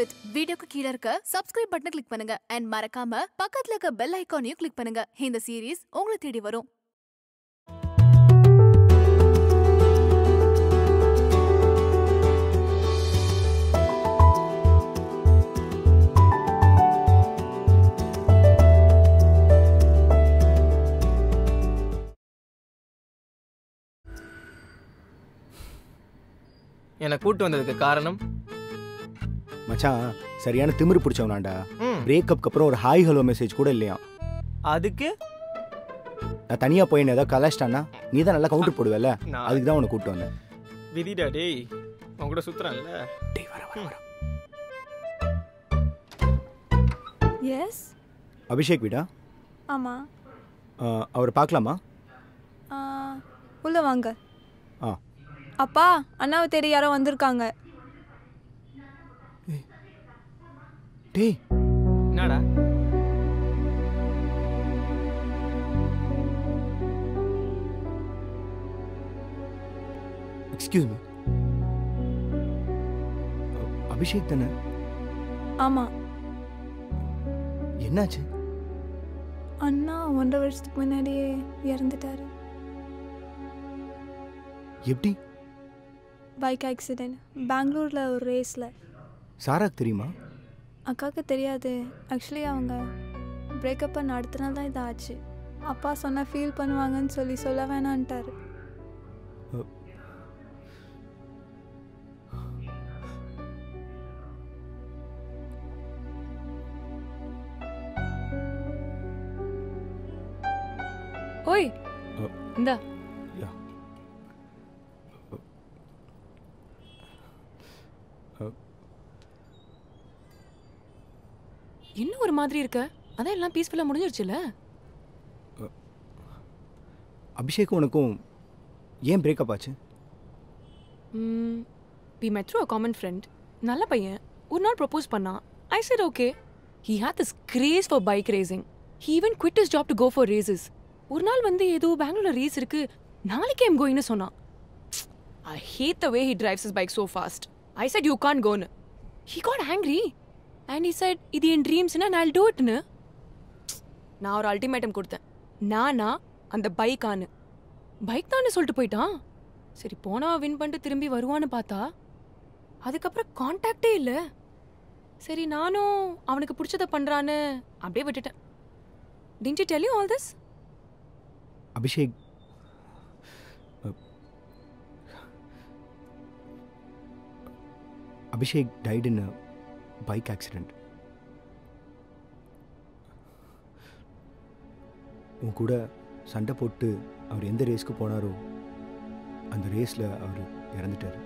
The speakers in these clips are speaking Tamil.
இட் வீடியோக்கு கீழ இருக்க சப்ஸ்கிரைப் பட்டனை கிளிக் பண்ணுங்க அண்ட் மறக்காம பக்கத்துல இருக்க பெல் ஐகானையும் கிளிக் பண்ணுங்க இந்த சீரிஸ் உங்களை தேடி வரும் என்னை கூட்டு வந்ததுக்கு காரணம் மச்சான் சரியான திமிரு பிடிச்சவனாண்டா ம், பிரேக்கப்க்கு அப்புறம் ஒரு ஹாய் ஹலோ மெசேஜ் கூட இல்லையா அதுக்கு நான் தனியாக போய் என்ன ஏதாவது கலாச்சிட்டானா நீ தான் நல்லா கவுண்டர் போடுவல நான் அதுக்கு தான் உன்னை கூப்பிட்டு வந்தேன் விதிடா டேய் உன் கூட சுத்துறான்ல டேய் வர வர வர எஸ் அபிஷேக் வீடா ஆமாம் ஆ, அவரை பார்க்கலாமா உள்ளே வாங்க ஆ. அப்பா அண்ணாவை தேடி யாரோ வந்திருக்காங்க டேய் என்னடா எக்ஸ்கியூஸ் மீ அபிஷேக் தானே ஆமாம் என்னாச்சு அண்ணா ஒன்றரை வருஷத்துக்கு முன்னாடியே இறந்துட்டாரு எப்படி பைக் ஆக்சிடென்ட் பெங்களூரில் ஒரு ரேஸில் சாராக்கு தெரியுமா அக்காவுக்கு தெரியாது ஆக்சுவலி அவங்க பிரேக்கப் பண்ண அடுத்த நாள் தான் இதாச்சு அப்பா சொன்னால் ஃபீல் பண்ணுவாங்கன்னு சொல்லி சொல்ல வேணான்ட்டாரு ஓய் அ. இந்தா யா என்ன ஒரு மாதிரி இருக்க அதான் எல்லாம் பீஸ்ஃபுல்லா முடிஞ்சிருச்சுல அபிஷேக்கும் உனக்கும் ஏன் பிரேக்கப் ஆச்சு we met through a common friend நல்ல பையன் ஒரு நாள் ப்ரப்போஸ் பண்ணான் I said okay he had this craze for bike racing he even quit his job to go for races ஒரு நாள் வந்து ஏதோ பெங்களூர்ல ரேஸ் இருக்கு நாளைக்கே எம் கோயின்னு சொன்னான் I hate the way he drives his bike so fast I said you can't கோன்னு he got angry and he said இது என் ட்ரீம்ஸ்னா நான் டூ இட்னு நான் ஒரு அல்டிமேட்டம் கொடுத்தேன் நானா அந்த பைக்கானு பைக் தானே சொல்லிட்டு போயிட்டான் சரி போனவன் வின் பண்ணிட்டு திரும்பி வருவான்னு பார்த்தா அதுக்கப்புறம் காண்டாக்டே இல்லை சரி நானும் அவனுக்கு பிடிச்சத பண்றான்னு அப்படியே விட்டுட்டேன் didn't you tell you all this Abhishek uh, Abhishek died in bike accident உன் கூட சண்டை போட்டு அவர் எந்த ரேஸ்க்கு போனாரோ அந்த ரேஸில் அவர் இறந்துட்டார்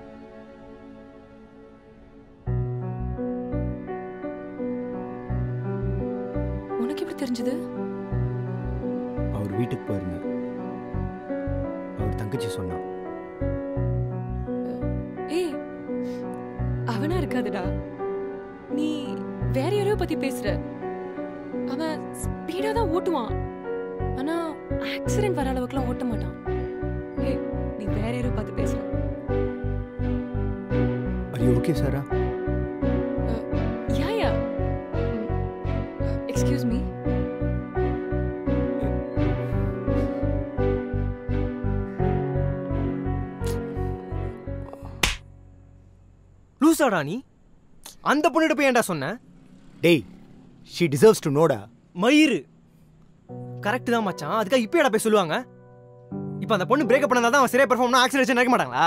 உனக்கு எப்படி தெரிஞ்சது அவர் வீட்டுக்கு போயிருந்தேன் அவர் தங்கச்சி சொன்னான் ஏய் அவனா இருக்காதுடா நீ வேற யாரையோ பத்தி பேசுற அவன் ஸ்பீடா தான் ஓட்டுவான் ஆனா ஆக்சிடென்ட் வர அளவுக்குலாம் ஓட்ட மாட்டான் ஏய் நீ வேற யாரையோ பார்த்து பேசுற அது okay Sara yeah yeah excuse me லூசாடா நீ அந்த பொண்ணுகிட்ட போய் ஏன்டா சொன்ன டேய் ஷீ டிசர்வ்ஸ் டு நோடா மயிறு கரெக்ட் தான் மச்சான் அதுக்காக இப்போ போய் சொல்லுவாங்க இப்போ அந்த பொண்ணு பிரேக்கப் பண்ணாதான் அவன் சரியா பெர்ஃபார்ம்னா ஆக்சிடென்ட் நினைக்க மாட்டாங்களா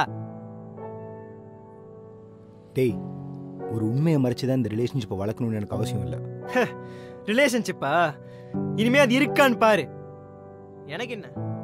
டேய் ஒரு உண்மையை மறைச்சு தான் இந்த ரிலேஷன்ஷிப்பை வளர்க்கணும்னு எனக்கு அவசியம் இல்லை ரிலேஷன்ஷிப்பா இனிமே அது இருக்கான்னு பாரு எனக்கு என்ன